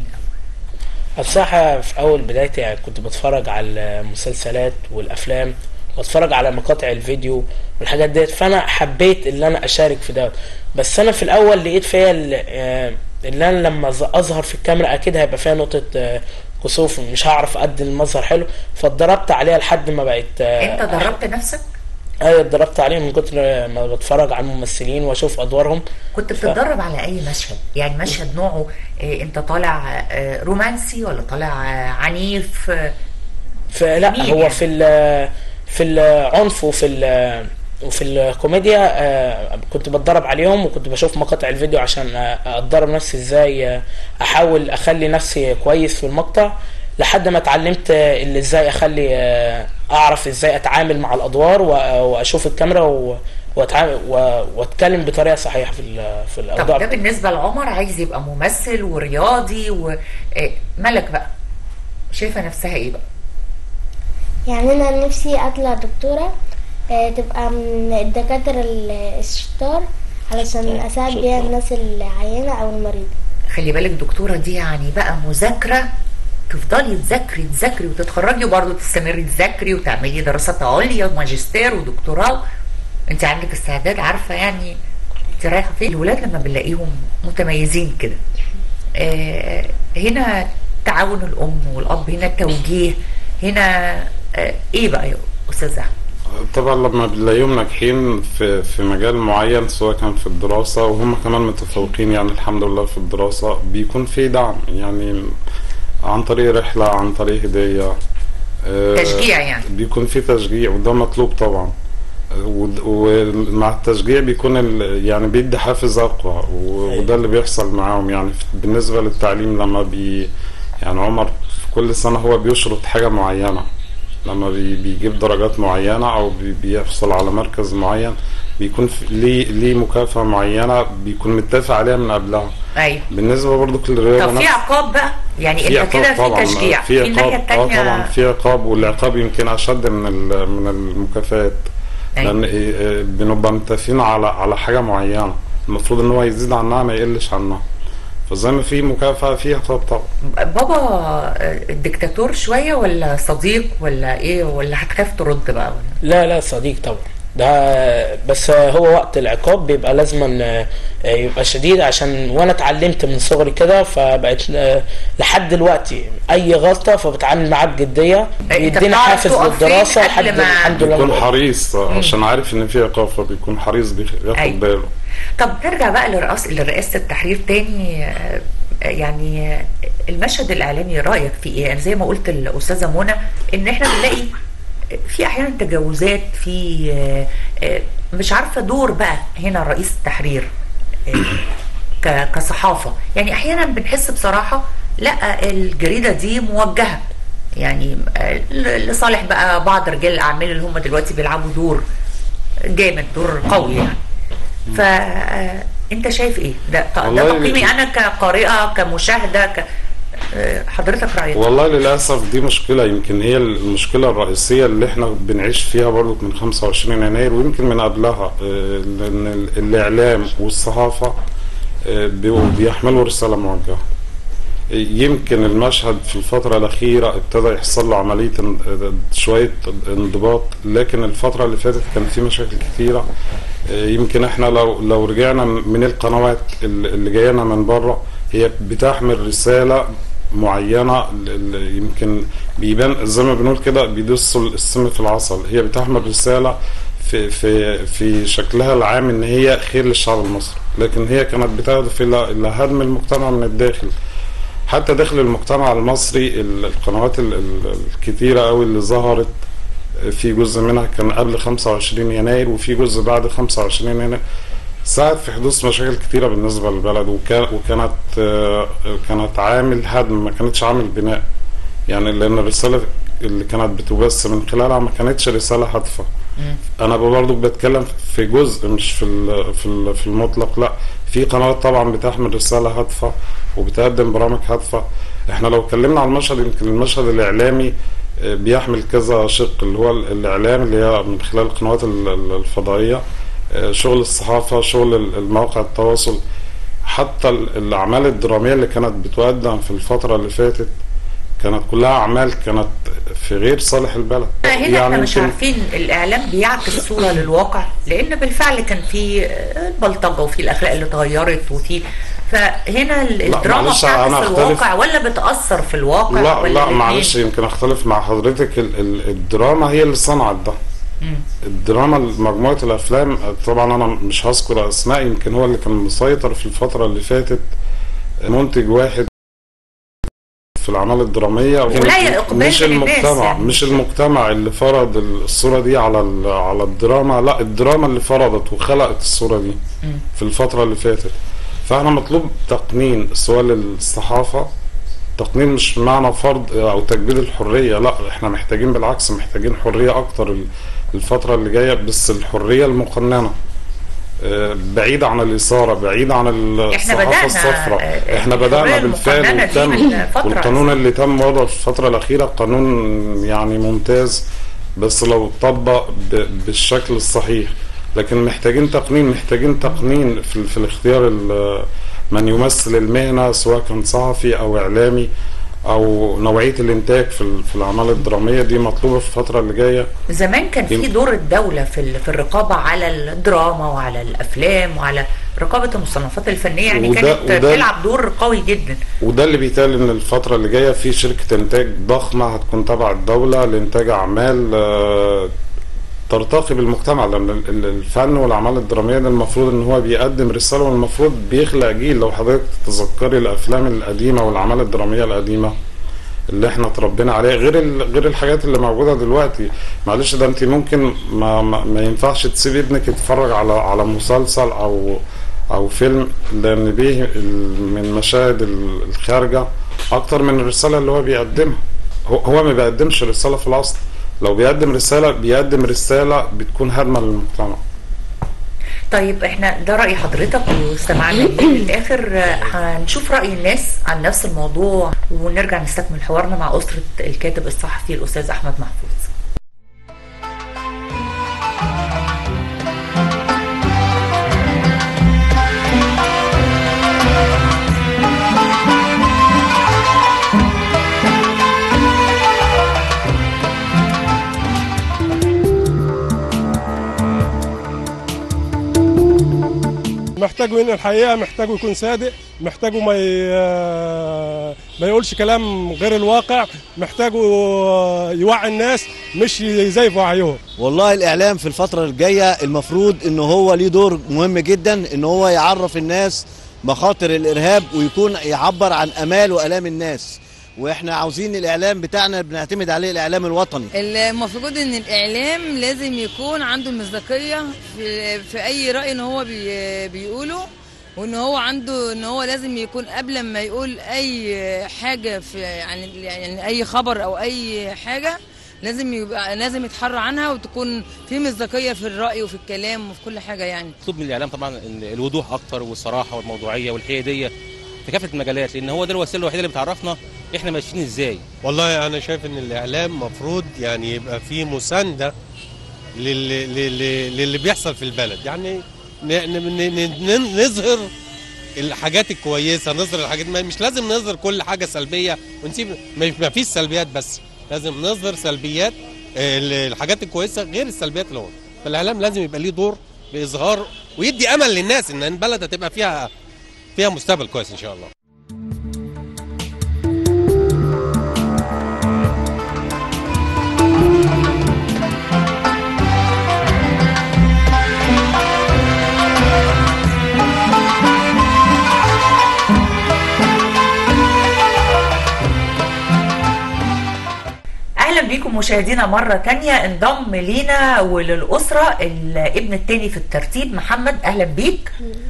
بصراحة في أول بدايتي يعني كنت بتفرج على المسلسلات والأفلام واتفرج على مقاطع الفيديو والحاجات ديت فأنا حبيت إن أنا أشارك في دوت بس أنا في الأول لقيت فيا ال- آه، اللي أنا لما ز- أظهر في الكاميرا أكيد هيبقى فيها نقطة آه، كسوف مش هعرف أدي المظهر حلو فاتدربت عليها لحد ما بقيت آه، انت دربت نفسك ايوه اتدربت عليها من كتر ما بتفرج على الممثلين واشوف ادوارهم كنت بتتدرب على اي مشهد يعني مشهد نوعه إيه انت طالع آه، رومانسي ولا طالع آه، عنيف آه، فلا مين هو يعني؟ في ال- في العنف وفي ال- وفي الكوميديا آه، كنت بتدرب عليهم وكنت بشوف مقاطع الفيديو عشان آه، اتدرب نفسي ازاي آه، احاول اخلي نفسي كويس في المقطع لحد ما اتعلمت آه، اللي ازاي اخلي آه، اعرف ازاي اتعامل مع الادوار و- واشوف الكاميرا و- واتعامل و- واتكلم بطريقه صحيحه في ال- في طب الاوضاع ده بالنسبه لعمر عايز يبقى ممثل ورياضي وملك بقى شايفه نفسها ايه بقى يعني انا نفسي اطلع دكتورة آه، تبقى من الدكاترة ال- الشطار علشان اساعد بيها الناس العيانة او المريضة خلي بالك دكتوره دي يعني بقى مذاكره تفضلي تذاكري تذاكري وتتخرجي وبرضه تستمري تذاكري وتعملي دراسات عليا وماجستير ودكتوراه انت عندك استعداد عارفه يعني انت رايحه فين الولاد لما بنلاقيهم متميزين كده آه هنا تعاون الام والاب هنا التوجيه هنا آه ايه بقى يا استاذ احمد طبعا لما بنلاقيهم ناجحين في في مجال معين سواء كان في الدراسة وهم كمان متفوقين يعني الحمد لله في الدراسة بيكون في دعم يعني عن طريق رحلة عن طريق هدية آه، تشجيع يعني. بيكون في تشجيع وده مطلوب طبعا آه، ود- ومع التشجيع بيكون ال- يعني بيدي حافز اقوى و- وده اللي بيحصل معاهم يعني في- بالنسبة للتعليم لما بي يعني عمر في كل سنة هو بيشرط حاجة معينة لما بي- بيجيب درجات معينة أو بي- بيحصل على مركز معين بيكون في- ليه ليه مكافأة معينة بيكون متفق عليها من قبلها ايوه بالنسبة برضو للرياضة طب في نفس- عقاب بقى يعني في انت كده عقاب في طبعا تشجيع في الناحيه عقاب اه التانيه طبعا في عقاب والعقاب يمكن اشد من ال- من المكافآت أيوة. لان إيه- إيه بنبقى متفقين على على حاجه معينه المفروض ان هو يزيد عنها ما يقلش عنها فزي ما في مكافأة في عقاب طبعا بابا آه، ديكتاتور شويه ولا صديق ولا ايه ولا هتخاف ترد بقى ولا لا لا صديق طبعا ده بس هو وقت العقاب بيبقى لازما يبقى شديد عشان وانا اتعلمت من صغري كده فبقيت لحد دلوقتي اي غلطه فبتعامل معاه بجديه بيدينا بتعرف حافز تقف فين للدراسه قبل لحد ما- الحمد لله بيكون ما- حريص عشان عارف ان في عقاب فبيكون حريص بياخد أيوة. باله طب نرجع بقى لرئاسة لرئاسة التحرير تاني آه، يعني آه، المشهد الإعلامي رأيك فيه إيه؟ يعني زي ما قلت الأستاذة منى إن إحنا بنلاقي في أحيانا تجاوزات في آه، آه، مش عارفة دور بقى هنا رئيس التحرير آه، ك- كصحافة يعني أحيانا بنحس بصراحة لا الجريدة دي موجهة يعني آه، ل- لصالح بقى بعض رجال الأعمال اللي هم دلوقتي بيلعبوا دور جامد دور قوي يعني فانت شايف ايه ده ده والله تقييمي انا كقارئه كمشاهده ك آه، حضرتك رايك والله للأسف دي مشكلة يمكن هي المشكلة الرئيسية اللي احنا بنعيش فيها برضو من 25 يناير ويمكن من قبلها آه، لأن ال- الإعلام والصحافة آه، بيبقوا بيحملوا رسالة موجهة يمكن المشهد في الفترة الأخيرة ابتدى يحصل له عملية ان- شوية انضباط لكن الفترة اللي فاتت كان في مشاكل كتيرة آه، يمكن احنا لو لو رجعنا من القنوات اللي اللي جايه لنا من بره هي بتحمل رسالة معينة ال- ال- يمكن بيبان زي ما بنقول كده بيدسوا السم في العسل هي بتحمل رسالة في في في شكلها العام ان هي خير للشعب المصري لكن هي كانت بتهدف الى الى هدم المجتمع من الداخل حتى داخل المجتمع المصري ال- القنوات ال- ال- الكتيرة قوي اللي ظهرت في جزء منها كان قبل 25 يناير وفي جزء بعد 25 يناير ساعد في حدوث مشاكل كتيرة بالنسبة للبلد وكان وكانت آه، كانت عامل هدم ما كانتش عامل بناء يعني لأن الرسالة اللي كانت بتبث من خلالها ما كانتش رسالة هادفة انا برضو بتكلم في جزء مش في ال- في ال- في المطلق لا في قنوات طبعا بتحمل رساله هادفه وبتقدم برامج هادفه احنا لو اتكلمنا عن المشهد يمكن المشهد الاعلامي آه، بيحمل كذا شق اللي هو ال- الاعلام اللي هي من خلال القنوات ال- ال- الفضائيه آه، شغل الصحافه شغل ال- المواقع التواصل حتى ال- الاعمال الدراميه اللي كانت بتقدم في الفتره اللي فاتت كانت كلها اعمال كانت في غير صالح البلد هنا احنا مش يمكن- عارفين الاعلام بيعكس صوره للواقع لان بالفعل كان في آه، البلطجه وفي الاخلاق اللي اتغيرت وفي فهنا ال- لا، الدراما معلش، أنا بتعكس أختلف. الواقع ولا بتاثر في الواقع لا ولا لا الاتنين؟ معلش يمكن اختلف مع حضرتك ال ال الدراما هي اللي صنعت ده الدراما مجموعة الأفلام طبعا أنا مش هذكر أسماء يمكن هو اللي كان مسيطر في الفترة اللي فاتت منتج واحد في الأعمال الدرامية ولا إقبال مش من الناس المجتمع يعني. مش المجتمع اللي فرض الصورة دي على ال- على الدراما لا الدراما اللي فرضت وخلقت الصورة دي في الفترة اللي فاتت فاحنا مطلوب تقنين سواء للصحافة تقنين مش معنى فرض او تجديد الحريه لا احنا محتاجين بالعكس محتاجين حريه اكتر ال- الفتره اللي جايه بس الحريه المقننه آه، بعيد عن الاثاره بعيد عن إحنا بدأنا، الصحافه الصفراء آه، احنا الحرية بدانا بالفعل المقننة دي وتم من فترة والقانون اللي تم وضعه في الفتره الاخيره قانون يعني ممتاز بس لو اتطبق ب- بالشكل الصحيح لكن محتاجين تقنين محتاجين تقنين في, في الاختيار ال- من يمثل المهنه سواء كان صحفي او اعلامي او نوعيه الانتاج في ال- في الاعمال الدراميه دي مطلوبه في الفتره اللي جايه زمان كان في يمكن- دور الدولة في ال- في الرقابة على الدراما وعلى الأفلام وعلى رقابة المصنفات الفنية يعني وده- كانت وده- بتلعب دور قوي جدا وده اللي بيتقال ان الفتره اللي جايه في شركه انتاج ضخمه هتكون تبع الدوله لانتاج اعمال آه، ترتقي بالمجتمع لان ال- ال- الفن والاعمال الدراميه ده المفروض ان هو بيقدم رساله والمفروض بيخلق جيل لو حضرتك تتذكري الافلام القديمه والاعمال الدراميه القديمه اللي احنا اتربينا عليها غير ال- غير الحاجات اللي موجوده دلوقتي معلش ده انت ممكن ما, ما, ما ينفعش تسيب ابنك يتفرج على على مسلسل او او فيلم لان بيه ال- من مشاهد ال- الخارجه اكتر من الرساله اللي هو بيقدمها هو, هو ما بيقدمش رساله في الاصل لو بيقدم رساله بيقدم رساله بتكون هادمه للمجتمع طيب احنا ده رأي حضرتك واستمعنا ليه للآخر آه، هنشوف رأي الناس عن نفس الموضوع ونرجع نستكمل حوارنا مع أسرة الكاتب الصحفي الأستاذ أحمد محفوظ محتاجه ينقل الحقيقه محتاجه يكون صادق محتاجه ما ي... ما يقولش كلام غير الواقع محتاجه يوعي الناس مش يزيف وعيهم والله الاعلام في الفتره الجايه المفروض ان هو ليه دور مهم جدا ان هو يعرف الناس مخاطر الارهاب ويكون يعبر عن امال والام الناس واحنا عاوزين الاعلام بتاعنا بنعتمد عليه الاعلام الوطني المفروض ان الاعلام لازم يكون عنده المصداقيه في, في اي راي ان هو بي بيقوله وان هو عنده ان هو لازم يكون قبل ما يقول اي حاجه في يعني يعني اي خبر او اي حاجه لازم يبقى لازم يتحرى عنها وتكون في مصداقيه في الراي وفي الكلام وفي كل حاجه يعني مطلوب من الاعلام طبعا الوضوح اكتر والصراحه والموضوعيه والحياديه في كافه المجالات لان هو ده الوسيله الوحيده اللي بتعرفنا احنا ماشيين ازاي والله انا شايف ان الاعلام مفروض يعني يبقى فيه مسانده للي, للي, للي بيحصل في البلد يعني نظهر الحاجات الكويسه نظهر الحاجات مش لازم نظهر كل حاجه سلبيه ونسيب ما فيش سلبيات بس لازم نظهر سلبيات الحاجات الكويسه غير السلبيات اللي هو فالاعلام لازم يبقى ليه دور باظهار ويدي امل للناس ان البلد هتبقى فيها فيها مستقبل كويس ان شاء الله اهلا بيكم مشاهدينا مرة تانية انضم لينا وللأسرة الابن التاني في الترتيب محمد اهلا بيك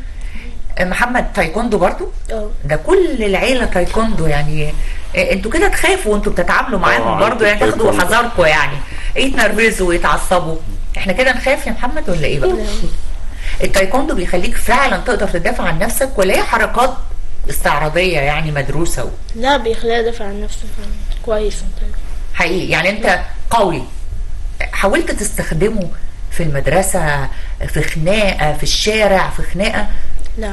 محمد تايكوندو برضو اه ده كل العيلة تايكوندو يعني انتوا كده تخافوا وانتوا بتتعاملوا معاهم برضو يعني تاخدوا حذركم يعني يتنرفزوا ويتعصبوا احنا كده نخاف يا محمد ولا ايه بقى التايكوندو بيخليك فعلا تقدر تدافع عن نفسك ولا هي حركات استعراضية يعني مدروسة و... لا بيخليها يدافع عن نفسه فعلا. كويس انت حقيقي يعني انت قوي حاولت تستخدمه في المدرسة في خناقة في الشارع في خناقة لا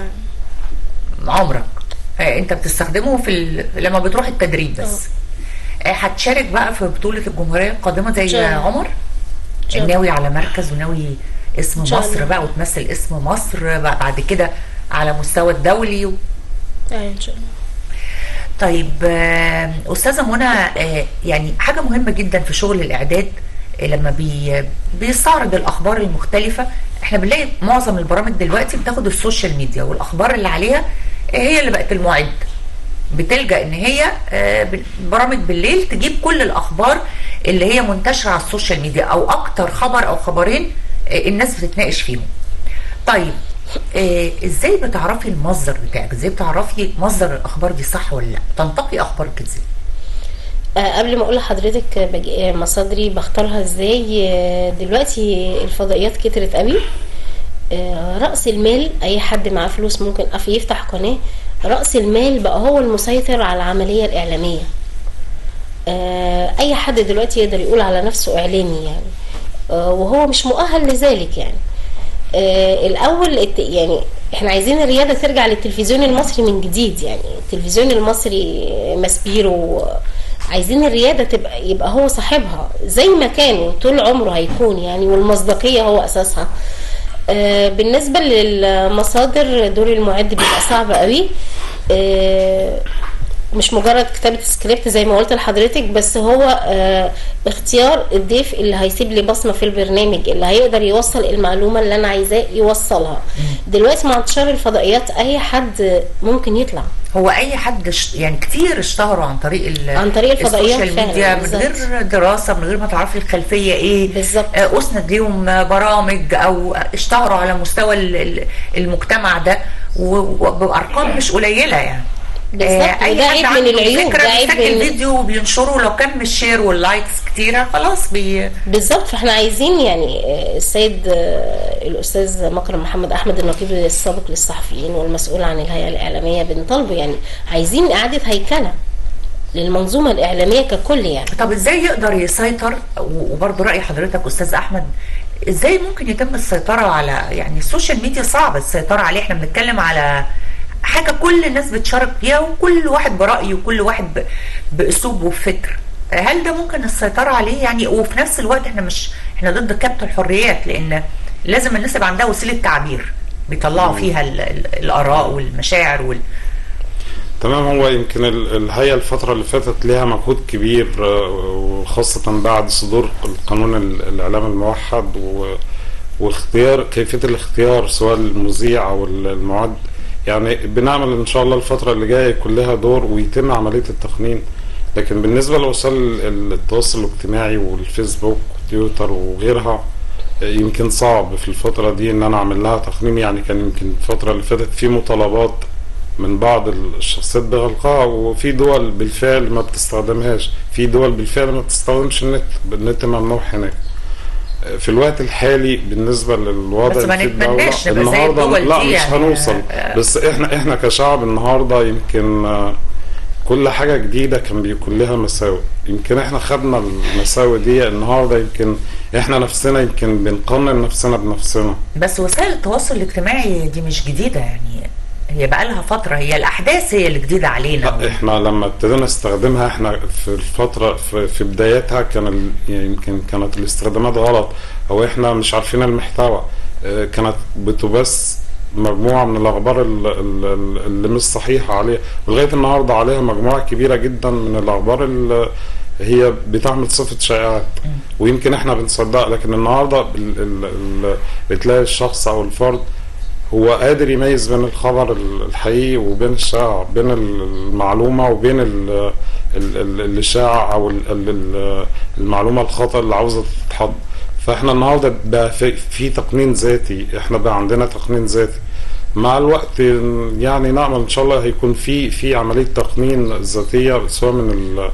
عمرك آه، انت بتستخدمه في ال... لما بتروح التدريب بس آه، هتشارك بقى في بطولة الجمهورية القادمة زي شاء الله. عمر شاء الله. ناوي على مركز وناوي اسم شاء مصر الله. بقى وتمثل اسم مصر بقى بعد كده على مستوى الدولي و... ايوه ان شاء الله طيب آه، استاذه منى آه، يعني حاجه مهمه جدا في شغل الاعداد آه، لما بي بيستعرض الاخبار المختلفه احنا بنلاقي معظم البرامج دلوقتي بتاخد السوشيال ميديا والاخبار اللي عليها آه، هي اللي بقت المعد بتلجا ان هي آه، بال- برامج بالليل تجيب كل الاخبار اللي هي منتشره على السوشيال ميديا او اكتر خبر او خبرين آه، الناس بتتناقش فيهم طيب آه ازاي بتعرفي المصدر بتاعك ازاي بتعرفي مصدر الاخبار دي صح ولا لا تنتقي اخبارك ازاي آه، قبل ما اقول لحضرتك بج- آه، مصادري بختارها ازاي آه، دلوقتي الفضائيات كترت قوي آه، رأس المال اي حد معاه فلوس ممكن أف- يفتح قناة رأس المال بقى هو المسيطر على العملية الإعلامية آه، اي حد دلوقتي يقدر يقول على نفسه اعلامي يعني آه، وهو مش مؤهل لذلك يعني آه، الاول الت- يعني احنا عايزين الرياده ترجع للتلفزيون المصري من جديد يعني التلفزيون المصري مسبيرو عايزين الرياده تبقى يبقى هو صاحبها زي ما كان طول عمره هيكون يعني والمصداقيه هو اساسها آه، بالنسبه للمصادر دور المعد بيبقى صعب قوي آه، مش مجرد كتابة سكريبت زي ما قلت لحضرتك بس هو آه اختيار الضيف اللي هيسيب لي بصمة في البرنامج اللي هيقدر يوصل المعلومة اللي أنا عايزاه يوصلها دلوقتي مع انتشار الفضائيات أي حد ممكن يطلع هو اي حد ش... يعني كتير اشتهروا عن طريق ال... عن طريق الفضائيات السوشيال فعلا، ميديا من بالظبط. غير دراسه من غير ما تعرفي الخلفيه ايه بالظبط آه، اسند ليهم برامج او اشتهروا على مستوى ال- ال- المجتمع ده و- وبارقام مش قليله يعني بالظبط، آه، وده عيب من عنده العيوب، فكرة ده عيب بيسجل من- فيديو وبينشره لو كان مش شير واللايكس كتيره خلاص بي بالظبط فاحنا عايزين يعني آه، السيد آه، الاستاذ مكرم محمد احمد النقيب السابق للصحفيين والمسؤول عن الهيئه الاعلاميه بنطالبه يعني عايزين اعاده هيكله للمنظومه الاعلاميه ككل يعني طب ازاي يقدر يسيطر و- وبرضه راي حضرتك استاذ احمد ازاي ممكن يتم السيطره على يعني السوشيال ميديا صعب السيطره عليه احنا بنتكلم على حاجه كل الناس بتشارك فيها وكل واحد برايه وكل واحد ب- باسلوب وبفكر هل ده ممكن السيطره عليه يعني وفي نفس الوقت احنا مش احنا ضد كبت الحريات لان لازم الناس يبقى عندها وسيله تعبير بيطلعوا فيها ال- ال- الاراء والمشاعر وال... تمام هو يمكن ال- الهيئة الفترة اللي فاتت ليها مجهود كبير آه، وخاصة بعد صدور القانون ال- الإعلام الموحد و- واختيار كيفية الاختيار سواء المذيع أو ال- المعد يعني بنعمل إن شاء الله الفترة اللي جاية يكون لها دور ويتم عملية التقنين لكن بالنسبة لوسائل ال- التواصل الاجتماعي والفيسبوك وتويتر وغيرها آه، يمكن صعب في الفترة دي إن أنا أعمل لها تقنين يعني كان يمكن الفترة اللي فاتت في مطالبات من بعض الشخصيات بغلقها وفي دول بالفعل ما بتستخدمهاش في دول بالفعل ما بتستخدمش النت النت ممنوع هناك في الوقت الحالي بالنسبه للوضع بس ما اللي في الدولة، نتمناش نبقى زي النهارده الدول لا دي مش يعني. هنوصل آه. بس احنا احنا كشعب النهارده يمكن آه، كل حاجه جديده كان بيكون لها مساوئ يمكن احنا خدنا المساوئ دي النهارده يمكن احنا نفسنا يمكن بنقنن نفسنا بنفسنا بس وسائل التواصل الاجتماعي دي مش جديده يعني هي بقى لها فتره هي الاحداث هي اللي جديده علينا لا احنا لما ابتدينا نستخدمها احنا في الفترة في, في بدايتها كان ال- يعني يمكن كانت الاستخدامات غلط او احنا مش عارفين المحتوى اه، كانت بتبث مجموعة من الأخبار ال- ال- ال- اللي مش صحيحة عليها ولغاية النهاردة عليها مجموعة كبيرة جدا من الأخبار اللي هي بتعمل صفة شائعات ويمكن احنا بنصدقها لكن النهاردة ال- ال- ال- بتلاقي الشخص أو الفرد هو قادر يميز بين الخبر الحقيقي وبين الشائع بين المعلومة وبين ال- ال- ال- الإشاعة أو ال- ال- ال- المعلومة الخطأ اللي عاوزة تتحط فاحنا النهارده بقى في, في تقنين ذاتي احنا بقى عندنا تقنين ذاتي مع الوقت يعني نعمل ان شاء الله هيكون في في عمليه تقنين ذاتيه سواء من ال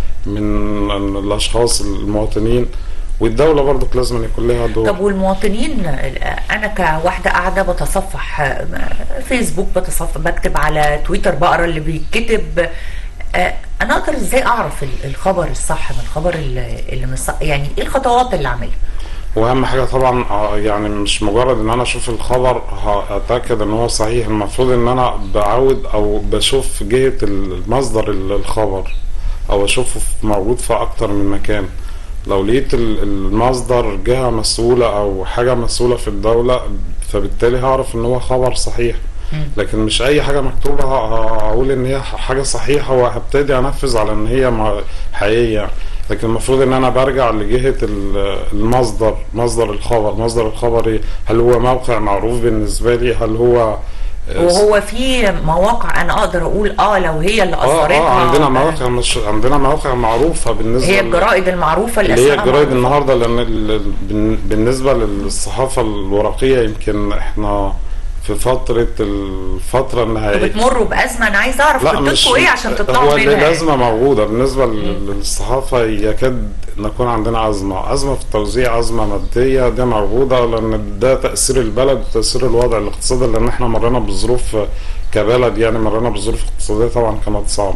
من الاشخاص المواطنين والدوله برضو لازم يكون لها دور طب والمواطنين انا كواحده قاعده بتصفح آه، فيسبوك بتصفح بكتب على تويتر بقرا اللي بيتكتب آه، انا اقدر ازاي اعرف ال- الخبر الصح من الخبر اللي اللي مش صح يعني ايه الخطوات اللي اعملها واهم حاجه طبعا آه، يعني مش مجرد ان انا اشوف الخبر اتاكد ان هو صحيح المفروض ان انا بعود او بشوف جهه المصدر ال- الخبر او اشوفه في- موجود في اكتر من مكان لو لقيت ال- المصدر جهه مسؤوله او حاجه مسؤوله في الدوله فبالتالي هعرف ان هو خبر صحيح لكن مش اي حاجه مكتوبه ه- هقول ان هي حاجه صحيحه وهبتدي انفذ على ان هي مع- حقيقيه لكن المفروض ان انا برجع لجهه ال- المصدر مصدر الخبر مصدر الخبر ايه هل هو موقع معروف بالنسبه لي هل هو وهو في مواقع انا اقدر اقول اه لو هي اللي اه اصدرتها اه عندنا مواقع مش عندنا مواقع معروفه بالنسبه هي ل- الجرائد المعروفه اللي اللي هي اسمها الجرايد معروفة. النهارده لان ال- ال- بالن- بالنسبه للصحافه الورقيه يمكن احنا في فتره الفتره انتوا النهائيه بتمروا بازمه انا عايز اعرف لا مش خطتكم ايه عشان هو تطلعوا منها الازمه موجوده بالنسبه لل- للصحافه يكاد نكون عندنا ازمه ازمه في التوزيع ازمه ماديه دي موجوده لان ده تاثير البلد وتاثير الوضع الاقتصادي لان احنا مرينا بظروف كبلد يعني مرينا بظروف اقتصاديه طبعا كانت صعبه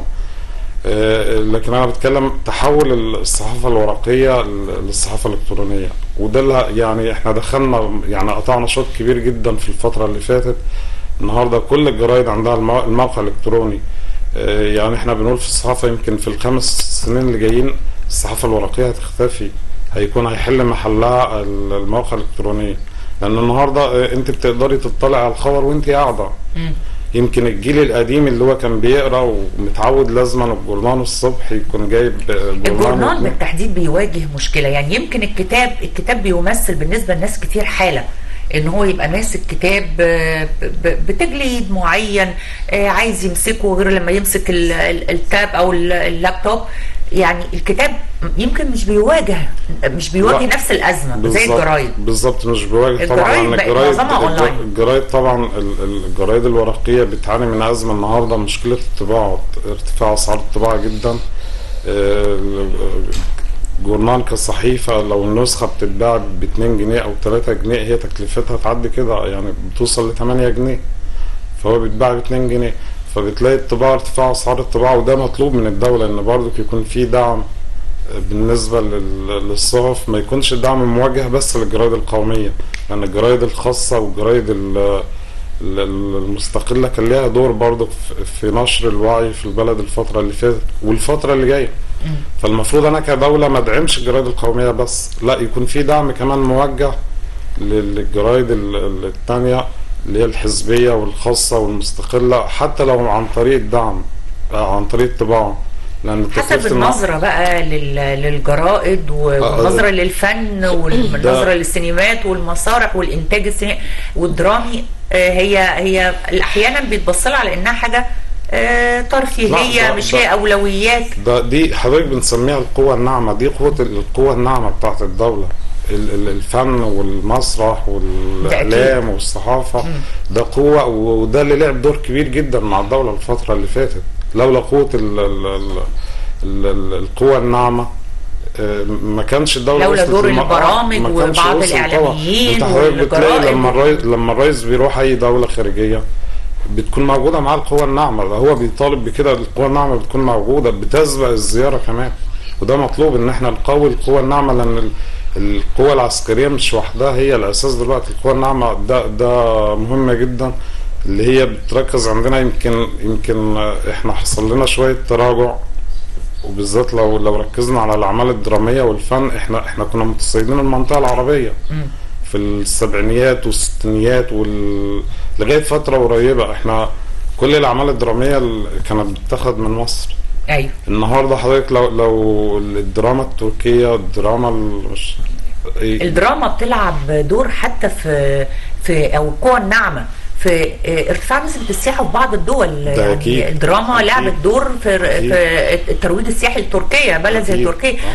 آه، لكن انا بتكلم تحول الصحافه الورقيه للصحافه الالكترونيه وده اللي يعني احنا دخلنا يعني قطعنا شوط كبير جدا في الفتره اللي فاتت النهارده كل الجرايد عندها المو- الموقع الالكتروني آه، يعني احنا بنقول في الصحافه يمكن في الخمس سنين اللي جايين الصحافه الورقيه هتختفي هيكون هيحل محلها ال- المواقع الالكترونيه لان النهارده آه، انت بتقدري تطلع على الخبر وانت قاعده يمكن الجيل القديم اللي هو كان بيقرا ومتعود لازما الجورنال الصبح يكون جايب الجورنال بالتحديد بيواجه مشكله يعني يمكن الكتاب الكتاب بيمثل بالنسبه لناس كتير حاله ان هو يبقى ماسك كتاب آه، ب- ب- بتجليد معين آه، عايز يمسكه غير لما يمسك ال- ال- التاب او ال- اللابتوب يعني الكتاب يمكن مش بيواجه مش بيواجه لا. نفس الازمه زي بالظبط- الجرايد بالظبط مش بيواجه طبعا الجرايد لان بقت الجرايد معظمها الج- أونلاين. الجرايد طبعا ال- ال- الجرايد الورقيه بتعاني من ازمه النهارده مشكله الطباعه ارتفاع اسعار الطباعه جدا آه، الجورنال كصحيفه لو النسخه بتتباع ب 2 جنيه او 3 جنيه هي تكلفتها تعدي كده يعني بتوصل ل 8 جنيه فهو بيتباع ب 2 جنيه فبتلاقي الطباعه ارتفاع اسعار الطباعه وده مطلوب من الدوله ان برضك يكون في دعم بالنسبه لل- للصحف ما يكونش الدعم موجه بس للجرايد القوميه لان الجرايد الخاصه والجرايد ال- ال- المستقله كان ليها دور برضه في- في نشر الوعي في البلد الفتره اللي فاتت والفتره اللي جايه فالمفروض انا كدوله ما ادعمش الجرايد القوميه بس لا يكون في دعم كمان موجه لل- للجرايد ال- ال- التانية اللي هي الحزبيه والخاصه والمستقله حتى لو عن طريق الدعم آه، عن طريق الطباعه لان حسب تكلفة النقل- النظرة بقى لل- للجرائد والنظرة للفن والنظرة للسينمات والمسارح والإنتاج السينمائي والدرامي آه، هي هي أحيانا بيتبص لها على إنها حاجة آه، ترفيهية لا، ده- مش ده- هي أولويات ده دي حضرتك بنسميها القوة الناعمة دي قوة القوة الناعمة بتاعت الدولة ال- ال- الفن والمسرح والإعلام والصحافة ده قوة وده اللي لعب دور كبير جدا مع الدولة الفترة اللي فاتت لولا قوة ال ال ال ال ال القوة الناعمة آه، ما كانش الدولة لولا وصلت دور للم- البرامج ما كانش وبعض وصل طبعا. الإعلاميين انت حضرتك بتلاقي والجرائد لما الرئيس لما الرئيس بيروح أي دولة خارجية بتكون موجودة معاه القوة الناعمة ده هو بيطالب بكده القوة الناعمة بتكون موجودة بتسبق الزيارة كمان وده مطلوب ان احنا نقوي القوة الناعمة لان ال- القوة العسكرية مش وحدها هي الاساس دلوقتي القوة الناعمة ده ده مهمة جدا اللي هي بتركز عندنا يمكن يمكن احنا حصل لنا شوية تراجع وبالذات لو لو ركزنا على الاعمال الدرامية والفن احنا احنا كنا متصيدين المنطقة العربية في السبعينيات والستينيات وال... لغايه فتره قريبه احنا كل الاعمال الدراميه اللي كانت بتتاخد من مصر أيوه النهارده حضرتك لو لو الدراما التركيه الدراما ال- مش الدراما بتلعب دور حتى في في او القوى الناعمه في آه، ارتفاع نسبه السياحه في بعض الدول يعني أكيد. الدراما أكيد. لعبت دور في أكيد. في الترويج السياحي لتركيا بلد زي أكيد. تركيا آه،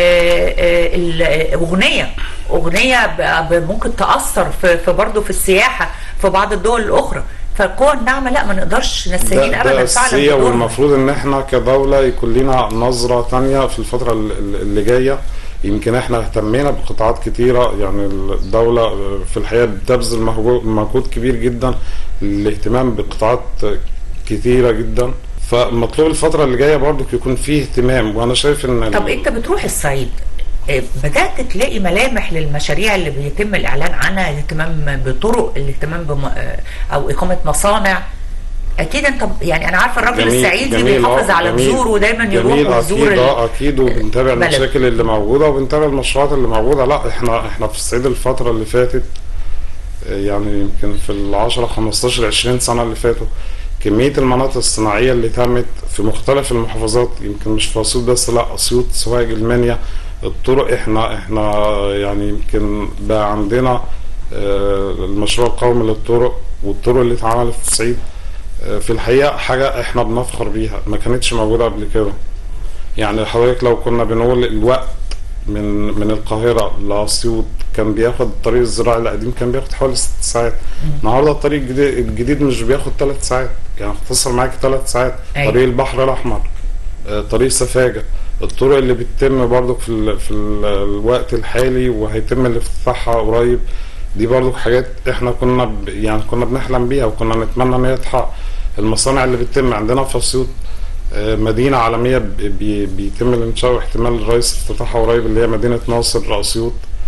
آه، الاغنيه اغنيه ب- ب- ممكن تاثر في في برضه في السياحه في بعض الدول الاخرى فالقوى الناعمه لا ما نقدرش نستهين ده, ابدا ده فعلا أساسية بدورها. والمفروض ان احنا كدولة يكون لنا نظرة تانية في الفترة ال- ال- اللي جاية يمكن احنا اهتمينا بقطاعات كتيرة يعني الدولة في الحقيقة بتبذل مهجو- مجهود كبير جدا للاهتمام بقطاعات كتيرة جدا فمطلوب الفترة اللي جاية برضو يكون فيه اهتمام وانا شايف ان طب انت بتروح الصعيد آه، بدأت تلاقي ملامح للمشاريع اللي بيتم الإعلان عنها الاهتمام بطرق الاهتمام بم... آه، أو إقامة مصانع أكيد أنت يعني أنا عارفة الراجل جميل- الصعيدي جميل، بيحافظ آه، على جميل. جذوره ودايما يروح جميل ويزور اكيد ال- اه اكيد وبنتابع بلد. المشاكل اللي موجوده وبنتابع المشروعات اللي موجوده لا احنا احنا في الصعيد الفتره اللي فاتت آه، يعني يمكن في ال 10 15 20 سنه اللي فاتوا كميه المناطق الصناعيه اللي تمت في مختلف المحافظات يمكن مش في اسيوط بس لا اسيوط سوهاج المنيا الطرق احنا احنا يعني يمكن بقى عندنا آه، المشروع القومي للطرق والطرق اللي اتعملت في الصعيد آه، في الحقيقه حاجه احنا بنفخر بيها ما كانتش موجوده قبل كده يعني حضرتك لو كنا بنقول الوقت من من القاهرة لأسيوط كان بياخد الطريق الزراعي القديم كان بياخد حوالي ست ساعات النهارده الطريق الجديد, الجديد مش بياخد ثلاث ساعات يعني اختصر معاك ثلاث ساعات أيوة. طريق البحر الأحمر آه، طريق سفاجة الطرق اللي بتتم برضو في ال في ال الوقت الحالي وهيتم الافتتاحها قريب دي برضو حاجات احنا كنا ب- يعني كنا بنحلم بيها وكنا نتمنى ان هي تتحقق المصانع اللي بتتم عندنا في اسيوط آه، مدينة عالمية ب- بي- بيتم الإنشاء واحتمال الرئيس افتتاحها قريب اللي هي مدينة ناصر أسيوط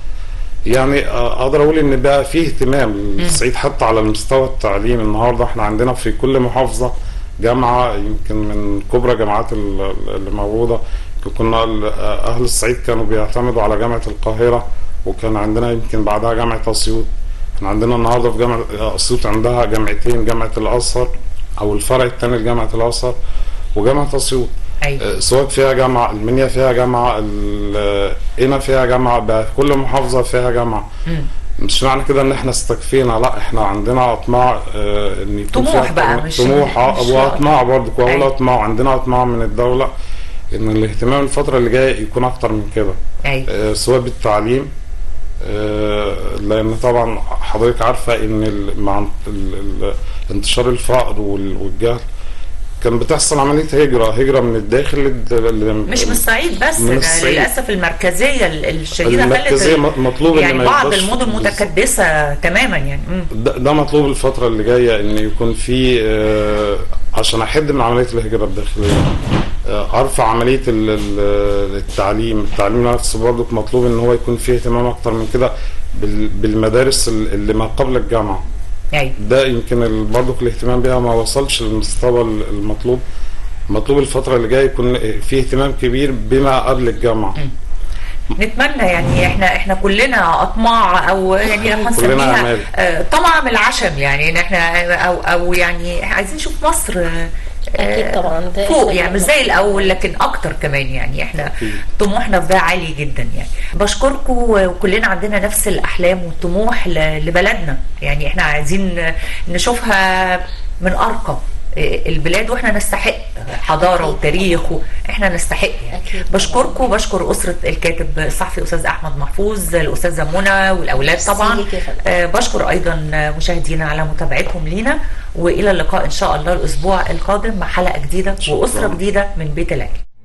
يعني آه، أقدر أقول إن بقى فيه اهتمام للصعيد حتى على المستوى التعليمي النهاردة إحنا عندنا في كل محافظة جامعة يمكن من كبرى جامعات ال- اللي موجودة كنا ال- آه، أهل الصعيد كانوا بيعتمدوا على جامعة القاهرة وكان عندنا يمكن بعدها جامعة أسيوط احنا عندنا النهارده في جامعة آه، أسيوط عندها جامعتين جامعة الأزهر أو الفرع الثاني لجامعة الأزهر وجامعة أسيوط أيوة. آه، سواء فيها جامعة المنيا فيها جامعة ال- آه، هنا فيها جامعة بقى كل محافظة فيها جامعة مم. مش معنى كده ان احنا استكفينا لا احنا عندنا اطماع آه، ان يكون طموح فيها أكتر بقى، من- مش- طموح آه، مش- واطماع برضه واقول أيوة. اطماع عندنا اطماع من الدولة ان الاهتمام الفترة اللي جاية يكون اكتر من كده أيوة. آه، سواء بالتعليم آه، لان طبعا حضرتك عارفه ان ال- مع ال- ال- انتشار الفقر وال- والجهل كان بتحصل عمليه هجره هجره من الداخل للد- لل- مش من الصعيد بس من ده الصعيد. للاسف المركزيه ال- الشديده المركزية خلت ال- مطلوب إن يعني ما بعض يبقاش- المدن متكدسه تماما يعني مم. ده, ده مطلوب الفترة اللي جاية ان يكون في آه، عشان احد من عملية الهجرة الداخلية آه، ارفع عملية ال- ال- التعليم التعليم نفسه برضه مطلوب ان هو يكون فيه اهتمام اكتر من كده بال- بالمدارس ال- اللي ما قبل الجامعة ايوه ده يمكن ال- برضه الاهتمام بيها ما وصلش للمستوى ال- المطلوب مطلوب الفترة اللي جاية يكون فيه اهتمام كبير بما قبل الجامعة نتمنى يعني احنا احنا كلنا اطماع او يعني لما كلنا نسميها آمال. آه، طمع من العشم يعني ان احنا او او يعني عايزين نشوف مصر آه، أكيد طبعا ده فوق إحنا يعني مش زي الاول لكن اكتر كمان يعني احنا طموحنا في ده عالي جدا يعني بشكركم وكلنا عندنا نفس الاحلام والطموح ل- لبلدنا يعني احنا عايزين نشوفها من ارقى البلاد واحنا نستحق حضاره وتاريخ احنا نستحق يعني بشكركم بشكر اسره الكاتب الصحفي الاستاذ احمد محفوظ الاستاذه منى والاولاد طبعا ليك يا فندم. آه، بشكر ايضا مشاهدينا على متابعتهم لينا والى اللقاء ان شاء الله الاسبوع القادم مع حلقه جديده واسره جديده من بيت العيله